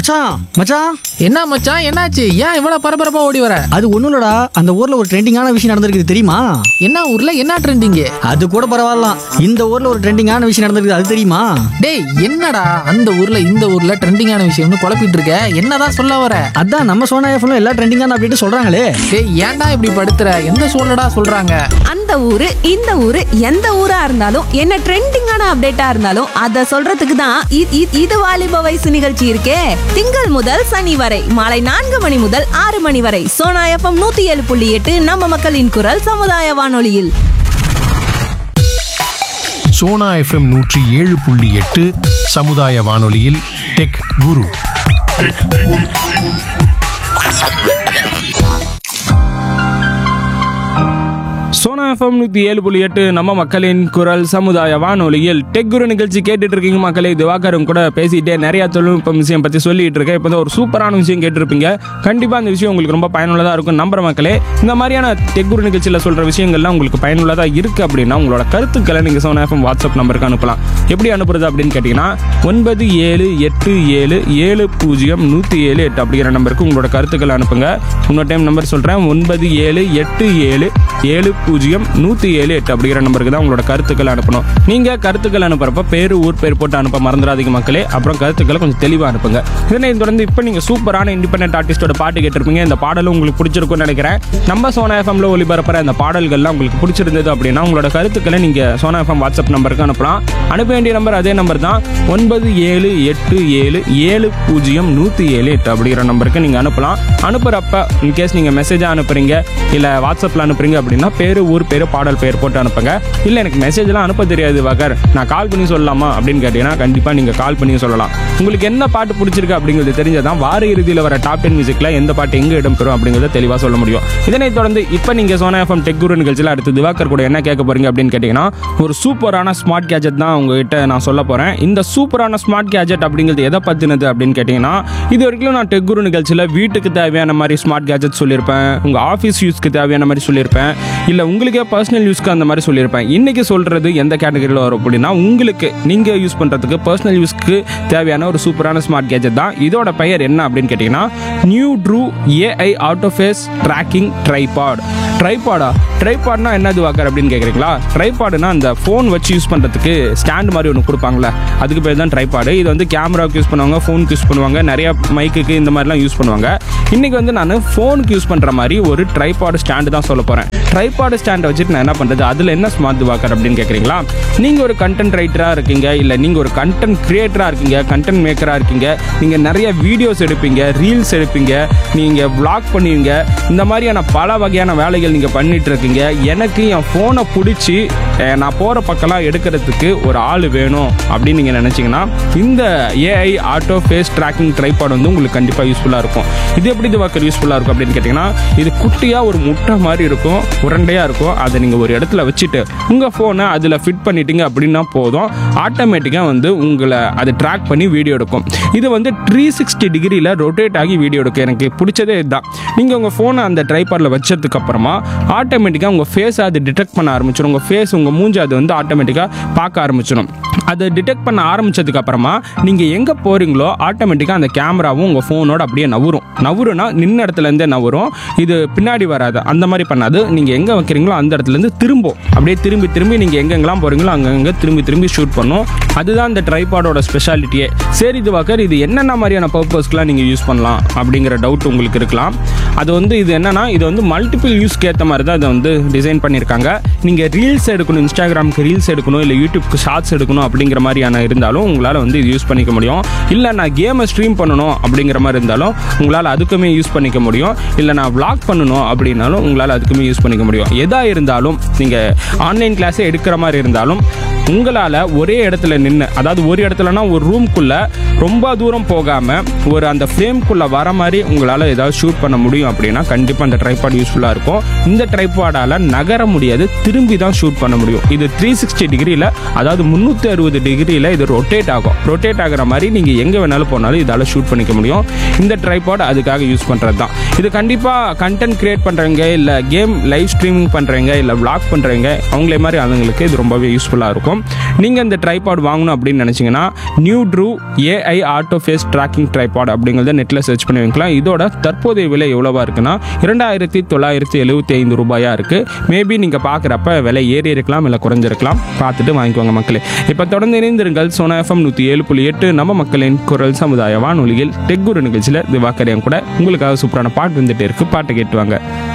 மச்சான் மச்சான் என்ன மச்சான் என்னாச்சு ஏன் இவ்வளவு பரபரப்பா ஓடி வர அது ஒண்ணும் இல்லடா அந்த ஊர்ல ஒரு ட்ரெண்டிங்கான விஷயம் நடந்திருக்குது தெரியுமா என்ன ஊர்ல என்ன ட்ரெண்டிங் அது கூட பரவாயில்லாம் இந்த ஊர்ல ஒரு ட்ரெண்டிங்கான விஷயம் நடந்திருக்குது அது தெரியுமா டேய் என்னடா அந்த ஊர்ல இந்த ஊர்ல ட்ரெண்டிங்கான விஷயம்னு குழப்பிட்டு இருக்க என்னதான் சொல்ல வர அதான் நம்ம சோனா எஃப்ல எல்லா ட்ரெண்டிங்கான அப்படின்னு சொல்றாங்களே டேய் ஏன்டா இப்படி படுத்துற எந்த சூழலடா சொல்றாங்க அந்த ஊரு இந்த ஊரு எந்த ஊரா இருந்தாலும் என்ன ட்ரெண்டிங்கான அப்டேட்டா இருந்தாலும் அத சொல்றதுக்கு தான் இ- இ- இது வாலிப வயசு நிகழ்ச்சி இருக்கே திங்கள் முதல் சனி வரை மாலை நான்கு மணி முதல் ஆறு மணி வரை சோனா எஃப்எம் நூத்தி ஏழு புள்ளி எட்டு நம்ம மக்களின் குரல் சமுதாய வானொலியில் சோனா எஃப்எம் நூற்றி ஏழு புள்ளி எட்டு சமுதாய வானொலியில் டெக் குரு சோனா எஃப்எம் நூற்றி ஏழு புள்ளி எட்டு நம்ம மக்களின் குரல் சமுதாய வானொலியில் டெக் குரு நிகழ்ச்சி கேட்டுட்டு இருக்கீங்க மக்களே திவாகரும் கூட பேசிட்டே நிறைய தொழில்நுட்பம் விஷயம் பற்றி சொல்லிட்டு இருக்கேன் இப்போ ஒரு சூப்பரான விஷயம் கேட்டிருப்பீங்க கண்டிப்பாக அந்த விஷயம் உங்களுக்கு ரொம்ப பயனுள்ளதாக இருக்கும் நம்புற மக்களே இந்த மாதிரியான டெக் குரு நிகழ்ச்சியில் சொல்கிற விஷயங்கள்லாம் உங்களுக்கு பயனுள்ளதாக இருக்குது அப்படின்னா உங்களோட கருத்துக்களை நீங்கள் சோனா எஃப்எம் வாட்ஸ்அப் நம்பருக்கு அனுப்பலாம் எப்படி அனுப்புறது அப்படின்னு கேட்டிங்கன்னா ஒன்பது ஏழு எட்டு ஏழு ஏழு பூஜ்ஜியம் நூற்றி ஏழு எட்டு அப்படிங்கிற நம்பருக்கு உங்களோட கருத்துக்களை அனுப்புங்க இன்னொரு டைம் நம்பர் சொல்கிறேன் ஒன்பது ஏழு எட்டு ஏழு ஏழு பூஜ்ஜியம் நூற்றி ஏழு எட்டு அப்படிங்கிற நம்பருக்கு தான் உங்களோட கருத்துக்களை அனுப்பணும் நீங்கள் கருத்துக்கள் அனுப்புறப்ப பேர் ஊர் பேர் போட்டு அனுப்ப மறந்துடாதீங்க மக்களே அப்புறம் கருத்துக்களை கொஞ்சம் தெளிவாக அனுப்புங்க இதனை தொடர்ந்து இப்போ நீங்கள் சூப்பரான இண்டிபெண்டன்ட் ஆர்டிஸ்டோட பாட்டு கேட்டிருப்பீங்க இந்த பாடலும் உங்களுக்கு பிடிச்சிருக்கும்னு நினைக்கிறேன் நம்ம சோனா எஃப்எம்ல ஒளிபரப்புற இந்த பாடல்கள்லாம் உங்களுக்கு பிடிச்சிருந்தது அப்படின்னா உங்களோட கருத்துக்களை நீங்கள் சோனா எஃப்எம் வாட்ஸ்அப் நம்பருக்கு அனுப்பலாம் அனுப்ப வேண்டிய நம்பர் அதே நம்பர் தான் ஒன்பது ஏழு எட்டு ஏழு ஏழு பூஜ்ஜியம் நூற்றி ஏழு எட்டு அப்படிங்கிற நம்பருக்கு நீங்கள் அனுப்பலாம் அனுப்புகிறப்ப இன்கேஸ் நீங்கள் மெசேஜாக அனுப்புறீங்க இல்லை வாட்ஸ்அப்பில் அனுப்புறீங்க அப்படின்னா பேர் ஊர் பேர் பாடல் பேர் போட்டு அனுப்புங்க இல்லை எனக்கு மெசேஜ்லாம் அனுப்ப தெரியாது வகர் நான் கால் பண்ணி சொல்லலாமா அப்படின்னு கேட்டீங்கன்னா கண்டிப்பாக நீங்கள் கால் பண்ணி சொல்லலாம் உங்களுக்கு என்ன பாட்டு பிடிச்சிருக்கு அப்படிங்கிறது தெரிஞ்சதான் வார இறுதியில் வர டாப் டென் மியூசிக்கில் எந்த பாட்டு எங்கே இடம்பெறும் அப்படிங்கிறத தெளிவாக சொல்ல முடியும் இதனைத் தொடர்ந்து இப்போ நீங்கள் சோனா எஃப்எம் டெக் குரு நிகழ்ச்சியில் அடுத்து திவாகர் கூட என்ன கேட்க போறீங்க அப்படின்னு கேட்டிங்கன்னா ஒரு சூப்பரான ஸ்மார்ட் கேஜெட் தான் உங்ககிட்ட நான் சொல்ல போகிறேன் இந்த சூப்பரான ஸ்மார்ட் கேஜெட் அப்படிங்கிறது எதை பற்றினது அப்படின்னு கேட்டிங்கன்னா இது வரைக்கும் நான் டெக் குரு நிகழ்ச்சியில் வீட்டுக்கு தேவையான மாதிரி ஸ்மார்ட் கேஜெட் சொல்லியிருப்பேன் உங்கள் ஆஃபீஸ் யூஸ்க்கு தேவையான மாதிரி சொல்லியிருப்பேன் இல்லை உங்களுக்கே பர்சனல் யூஸ்க்கு அந்த மாதிரி சொல்லியிருப்பேன் இன்னைக்கு சொல்கிறது எந்த கேட்டகரியில் வரும் அப்படின்னா உங்களுக்கு நீங்கள் யூஸ் பண்ணுறதுக்கு பர்சனல் யூஸ்க்கு தேவையான ஒரு சூப்பரான ஸ்மார்ட் கேஜெட் தான் இதோட பெயர் என்ன அப்படின்னு கேட்டிங்கன்னா new true AI auto face tracking tripod ட்ரைபாடா ட்ரைபாட்னா என்னது வாக்கர் அப்படின்னு கேட்குறீங்களா ட்ரைபாடுனா அந்த ஃபோன் வச்சு யூஸ் பண்ணுறதுக்கு ஸ்டாண்ட் மாதிரி ஒன்று கொடுப்பாங்களே அதுக்கு பேர் தான் ட்ரைபாடு இது வந்து கேமராவுக்கு யூஸ் பண்ணுவாங்க ஃபோனுக்கு யூஸ் பண்ணுவாங்க நிறைய மைக்குக்கு இந்த மாதிரிலாம் யூஸ் பண்ணுவாங்க இன்றைக்கி வந்து நான் ஃபோனுக்கு யூஸ் பண்ணுற மாதிரி ஒரு ட்ரைபாடு ஸ்டாண்டு தான் சொல்ல போகிறேன் ட்ரைபாடு ஸ்டாண்டை வச்சுட்டு நான் என்ன பண்ணுறது அதில் என்ன ஸ்மார்ட் வாக்கர் அப்படின்னு கேட்குறீங்களா நீங்கள் ஒரு கண்டென்ட் ரைட்டராக இருக்கீங்க இல்லை நீங்கள் ஒரு கண்டென்ட் கிரியேட்டராக இருக்கீங்க கண்டென்ட் மேக்கராக இருக்கீங்க நீங்கள் நிறைய வீடியோஸ் எடுப்பீங்க ரீல்ஸ் எடுப்பீங்க நீங்கள் vlog பண்ணுவீங்க இந்த மாதிரியான பல வகையான வேலைகள் நீங்கள் பண்ணிட்டு இருக்கீங்க எனக்கு என் ஃபோனை பிடிச்சி அஹ், நான் போகிற பக்கம்லாம் எடுக்கிறதுக்கு ஒரு ஆள் வேணும் அப்படின்னு நீங்கள் நினச்சிங்கன்னா இந்த AI auto face tracking tripod வந்து உங்களுக்கு கண்டிப்பாக யூஸ்ஃபுல்லாக இருக்கும் இது எப்படி இது வாக்கர் யூஸ்ஃபுல்லாக இருக்கும் அப்படின்னு கேட்டிங்கன்னா இது குட்டியாக ஒரு முட்டை மாதிரி இருக்கும் உருண்டையாக இருக்கும் அதை நீங்கள் ஒரு இடத்துல வச்சுட்டு உங்கள் ஃபோனை அதில் ஃபிட் பண்ணிட்டீங்க அப்படின்னா போதும் ஆட்டோமேட்டிக்காக வந்து உங்களை அதை ட்ராக் பண்ணி வீடியோ எடுக்கும் இது வந்து த்ரீ சிக்ஸ்டி டிகிரியில் ரொட்டேட் ஆகி வீடியோ எடுக்கும் எனக்கு பிடிச்சதே இதுதான் நீங்கள் உங்கள் ஃபோனை அந்த ட்ரைபாடில் வச்சதுக்கு அப்புறமா ஆட்டோமேட்டிக்காக உங்கள் ஃபேஸை அது டிடெக்ட் பண்ண ஆரம்பிச்சிடும் உங்கள் ஃபேஸ் உங்கள் மூஞ்சி அது வந்து ஆட்டோமேட்டிக்காக பார்க்க ஆரம்பிச்சிடும் அதை டிடெக்ட் பண்ண ஆரம்பிச்சதுக்கு அப்புறமா நீங்கள் எங்கே போகிறீங்களோ ஆட்டோமேட்டிக்காக அந்த கேமராவும் உங்கள் ஃபோனோட அப்படியே நவரும் நவருனா நின்ன இடத்துல இருந்தே நவரும் இது பின்னாடி வராது அந்த மாதிரி பண்ணாது நீங்கள் எங்கே வைக்கிறீங்களோ அந்த இடத்துல இருந்து திரும்பும் அப்படியே திரும்பி திரும்பி நீங்கள் எங்கெங்கெல்லாம் போகிறீங்களோ அங்கங்கே திரும்பி திரும்பி ஷூட் பண்ணும் அதுதான் இந்த ட்ரைபாடோட ஸ்பெஷாலிட்டியே சரி இது வாக்கர் இது என்னென்ன மாதிரியான பர்பஸ்க்குலாம் நீங்கள் யூஸ் பண்ணலாம் அப்படிங்கிற டவுட் உங்களுக்கு இருக்கலாம் அது வந்து இது என்னன்னா இது வந்து மல்டிபிள் யூஸ்க்கு ஏற்ற மாதிரி தான் இதை வந்து டிசைன் பண்ணியிருக்காங்க நீங்கள் ரீல்ஸ் எடுக்கணும் இன்ஸ்டாகிராமுக்கு ரீல்ஸ் எடுக்கணும் இல்லை யூடியூப்க்கு ஷார்ட்ஸ் எடுக்கணும் அப்படிங்கிற மாதிரியான இருந்தாலும் உங்களால் வந்து இது யூஸ் பண்ணிக்க முடியும் இல்லை நான் கேமை ஸ்ட்ரீம் பண்ணணும் அப்படிங்கிற மாதிரி இருந்தாலும் உங்களால் அதுக்குமே யூஸ் பண்ணிக்க முடியும் இல்லை நான் vlog பண்ணணும் அப்படின்னாலும் உங்களால் அதுக்குமே யூஸ் பண்ணிக்க முடியும் எதாக இருந்தாலும் நீங்கள் ஆன்லைன் கிளாஸே எடுக்கிற மாதிரி இருந்தாலும் உங்களால் ஒரே இடத்துல நின்று அதாவது ஒரு இடத்துலனா ஒரு ரூம்குள்ளே ரொம்ப தூரம் போகாமல் ஒரு அந்த ஃப்ரேம்குள்ளே வர மாதிரி உங்களால் ஏதாவது ஷூட் பண்ண முடியும் அப்படின்னா கண்டிப்பாக அந்த ட்ரைபாட் யூஸ்ஃபுல்லாக இருக்கும் இந்த ட்ரைபாடால் நகர முடியாது திரும்பி தான் ஷூட் பண்ண முடியும் இது த்ரீ சிக்ஸ்டி டிகிரியில் அதாவது முந்நூற்றி அறுபது டிகிரியில் இது ரொட்டேட் ஆகும் ரொட்டேட் ஆகிற மாதிரி நீங்கள் எங்கே வேணாலும் போனாலும் இதால் ஷூட் பண்ணிக்க முடியும் இந்த ட்ரைபாட் அதுக்காக யூஸ் பண்ணுறது தான் இது கண்டிப்பாக கண்டென்ட் கிரியேட் பண்ணுறவங்க இல்லை கேம் லைவ் ஸ்ட்ரீமிங் பண்ணுறவங்க இல்லை vlog பண்ணுறவங்க அவங்களே மாதிரி ஆளுங்களுக்கு இது ரொம்பவே யூஸ்ஃபுல்லாக இருக்கும் இருக்கும் நீங்கள் இந்த ட்ரைபாட் வாங்கணும் அப்படின்னு நினச்சிங்கன்னா new true AI auto face tracking tripod அப்படிங்கிறத நெட்டில் சர்ச் பண்ணி வைக்கலாம் இதோட தற்போதைய விலை எவ்வளோவா இருக்குன்னா இரண்டாயிரத்தி தொள்ளாயிரத்தி எழுபத்தி ஐந்து ரூபாயாக இருக்குது மேபி நீங்கள் பார்க்குறப்ப விலை ஏறி இருக்கலாம் இல்லை குறைஞ்சிருக்கலாம் பார்த்துட்டு வாங்கிக்கோங்க மக்களே இப்போ தொடர்ந்து இணைந்திருங்கள் சோனா எஃப்எம் நூற்றி ஏழு புள்ளி எட்டு நம்ம மக்களின் குரல் சமுதாய வானொலியில் டெக்குரு நிகழ்ச்சியில் திவாக்கரையும் கூட உங்களுக்காக சூப்பரான பாட்டு வந்துட்டே இருக்கு பாட்டை கேட்டு வாங்க